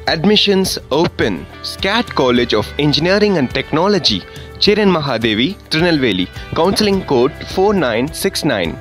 Admissions open. SCAT College of Engineering and Technology, Chiran Mahadevi, Trinelveli. Counseling code 4969.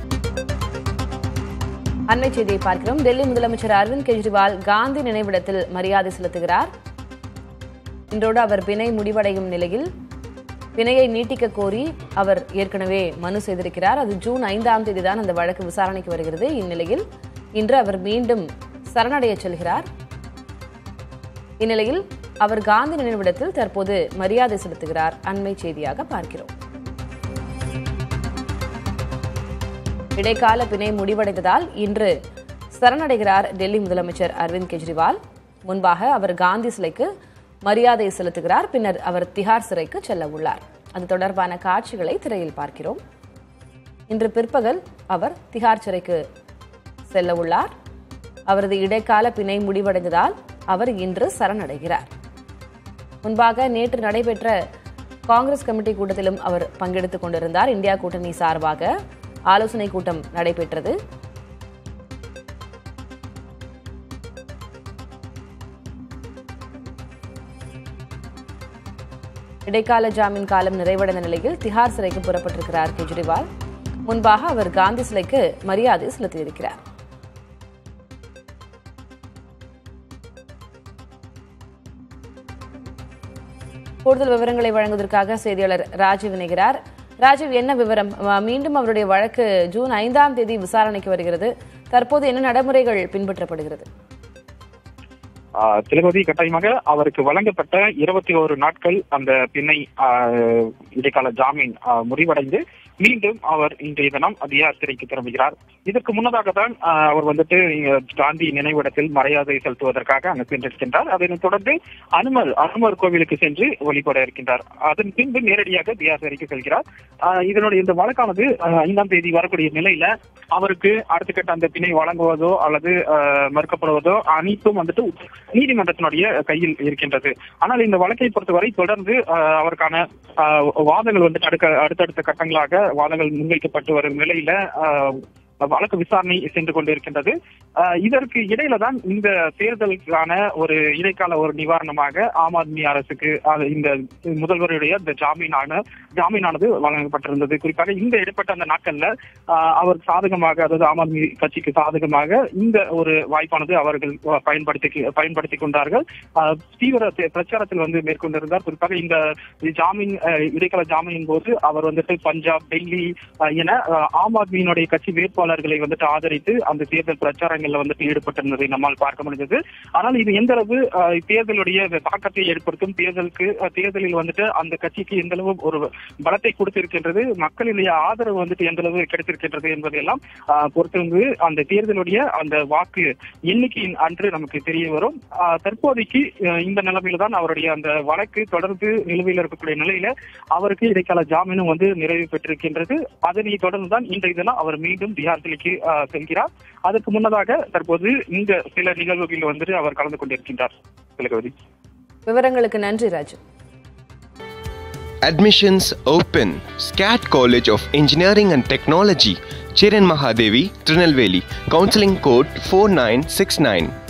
அண்மை செய்தியை பார்க்கிறோம் டெல்லி முதலமைச்சர் அரவிந்த் கெஜ்ரிவால் காந்தி நினைவிடத்தில் மரியாதை செலுத்துகிறார் இன்றோடு அவர் பிணை முடிவடையும் நிலையில் பிணையை நீட்டிக்க கோரி அவர் ஏற்கனவே மனு செய்திருக்கிறார் அது ஜூன் ஐந்தாம் தேதி தான் அந்த வழக்கு விசாரணைக்கு வருகிறது இந்நிலையில் இன்று அவர் மீண்டும் சரணடைய செல்கிறார் இந்நிலையில் அவர் காந்தி நினைவிடத்தில் தற்போது மரியாதை செலுத்துகிறார் அண்மை செய்தியாக பார்க்கிறோம் இடைக்கால பிணை முடிவடைந்ததால் இன்று சரணடைகிறார் டெல்லி முதலமைச்சர் அரவிந்த் கெஜ்ரிவால் முன்பாக அவர் காந்தி சிலைக்கு மரியாதை செலுத்துகிறார் பின்னர் அவர் திஹார் சிறைக்கு செல்ல உள்ளார் அது தொடர்பான காட்சிகளை திரையில் பார்க்கிறோம் இன்று பிற்பகல் அவர் திஹார் சிறைக்கு செல்ல உள்ளார் அவரது இடைக்கால பிணை முடிவடைந்ததால் அவர் இன்று சரணடைகிறார் முன்பாக நேற்று நடைபெற்ற காங்கிரஸ் கமிட்டி கூட்டத்திலும் அவர் பங்கெடுத்துக் கொண்டிருந்தார் இந்தியா கூட்டணி சார்பாக ஆலோசனை கூட்டம் நடைபெற்றது இடைக்கால ஜாமீன் காலம் நிறைவடைந்த நிலையில் திஹார் சிறைக்கு புறப்பட்டிருக்கிறார் கெஜ்ரிவால் முன்பாக அவர் காந்தி சிலைக்கு மரியாதை செலுத்தியிருக்கிறார் கூடுதல் விவரங்களை வழங்குவதற்காக செய்தியாளர் ராஜீவ் இணைகிறார் ராஜீவ் என்ன விவரம் அஹ், மீண்டும் அவருடைய வழக்கு ஜூன் ஐந்தாம் தேதி விசாரணைக்கு வருகிறது தற்போது என்ன நடைமுறைகள் பின்பற்றப்படுகிறது ஆஹ் திலகவதி கட்டாயமாக அவருக்கு வழங்கப்பட்ட இருபத்தி ஒரு நாட்கள் அந்த பிணை ஆஹ், இடைக்கால ஜாமீன் ஆஹ், முடிவடைந்து மீண்டும் அவர் இன்றைய தினம் தியார் சிறைக்கு திரும்புகிறார் இதற்கு முன்னதாக தான் ஆஹ், அவர் வந்துட்டு இங்க காந்தி நினைவிடத்தில் மரியாதை செலுத்துவதற்காக அங்கு சென்றிருக்கின்றார் அதனைத் தொடர்ந்து அனுமர் அனுமர் கோவிலுக்கு சென்று வழிபட இருக்கின்றார் அதன் பின்பு நேரடியாக தியார் சிறைக்கு செல்கிறார் ஆஹ், இதனுடைய இந்த வழக்கானது ஆஹ், ஐந்தாம் தேதி வரக்கூடிய நிலையில அவருக்கு அடுத்த கட்ட அந்த பிணை வழங்குவதோ அல்லது ஆஹ், மறுக்கப்படுவதோ அனைத்தும் வந்துட்டு உச்ச- நீதிமன்றத்தினுடைய கையில் இருக்கின்றது ஆனால் இந்த வழக்கை பொறுத்தவரை தொடர்ந்து ஆஹ், அவருக்கான ஆஹ், வாதங்கள் வந்துட்டு அடுக்க அடுத்தடுத்த கட்டங்களாக வாதங்கள் முன்வைக்கப்பட்டு வரும் நிலையில ஆஹ், வழக்கு விசாரணை சென்று கொண்டிருக்கின்றது ஆஹ், இதற்கு இடையில தான் இந்த தேர்தலுக்கான ஒரு இடைக்கால ஒரு நிவாரணமாக ஆம் ஆத்மி அரசுக்கு ஆஹ், இந்த முதல்வருடைய இந்த ஜாமீனான ஜாமீனானது வழங்கப்பட்டிருந்தது குறிப்பாக இந்த இடைப்பட்ட அந்த நாட்கள்ல ஆஹ், அவர் சாதகமாக அதாவது ஆம் ஆத்மி கட்சிக்கு சாதகமாக இந்த ஒரு வாய்ப்பானது அவர்கள் பயன்படுத்தி பயன்படுத்தி கொண்டார்கள் ஆஹ், தீவிர தே- பிரச்சாரத்தில் வந்து மேற்கொண்டிருந்தார் குறிப்பாக இந்த ஜாமீன் ஆஹ், இடைக்கால ஜாமீனின் போது அவர் வந்துட்டு பஞ்சாப் டெல்லி ஆஹ், என ஆஹ், ஆம் ஆத்மியினுடைய கட்சி வேட்பாளர்களை வந்துட்டு ஆதரித்து அந்த தேர்தல் பிரச்சாரங்கள்ல வந்துட்டு ஈடுபட்டிருந்ததை நம்மால் பார்க்க முடிந்தது ஆனால் இது எந்த அளவு ஆஹ், தேர்தலுடைய தாக்கத்தை ஏற்படுத்தும் தேர்தலுக்கு ஆஹ், தேர்தலில் வந்துட்டு அந்த கட்சிக்கு எந்த அளவு ஒரு பலத்தை கொடுத்திருக்கின்றது மக்களுடைய ஆதரவு வந்துட்டு எந்த அளவு கிடைத்திருக்கின்றது என்பதையெல்லாம் ஆஹ், பொறுத்திருந்து அந்த தேர்தலுடைய அந்த வாக்கு எண்ணிக்கையின் அன்று நமக்கு தெரிய வரும் ஆஹ், தற்போதைக்கு ஆஹ், இந்த நிலைமையில தான் அவருடைய அந்த வழக்கு தொடர்ந்து நிலுவையில் இருக்கக்கூடிய நிலையில அவருக்கு இடைக்கால ஜாமீனும் வந்து நிறைவு பெற்றிருக்கின்றது அதனை தொடர்ந்து தான் இன்றைய தினம் அவர் மீண்டும் திஹார் சிலைக்கு ஆஹ், செல்கிறார் அதற்கு முன்னதாக தற்போது இந்த சில நிகழ்வுகளில் வந்துட்டு அவர் கலந்து கொண்டிருக்கின்றார் திலகவதி விவரங்களுக்கு நன்றி Raju Admissions open. SCAT College of Engineering and Technology, Chiran Mahadevi, Trinelveli. Counseling code 4969.